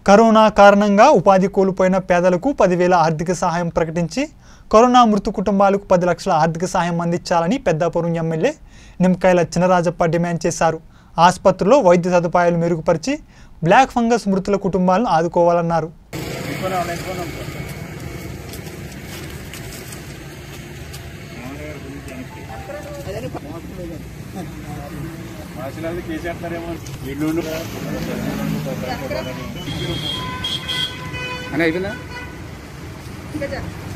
corona కారణంగా ఉపాధి కోల్పోయిన పేదలకు పదివేల ఆర్థిక సహాయం ప్రకటించి కరోనా మృతు కుటుంబాలకు పది లక్షల ఆర్థిక సహాయం అందించాలని పెద్దాపురం ఎమ్మెల్యే నిమ్మకాయల చినరాజప్ప డిమాండ్ చేశారు ఆసుపత్రిలో వైద్య సదుపాయాలు మెరుగుపరిచి బ్లాక్ ఫంగస్ మృతుల కుటుంబాలను ఆదుకోవాలన్నారు మాసినది కేసేస్తారేమో ఇల్లు అని అయిపోయిందా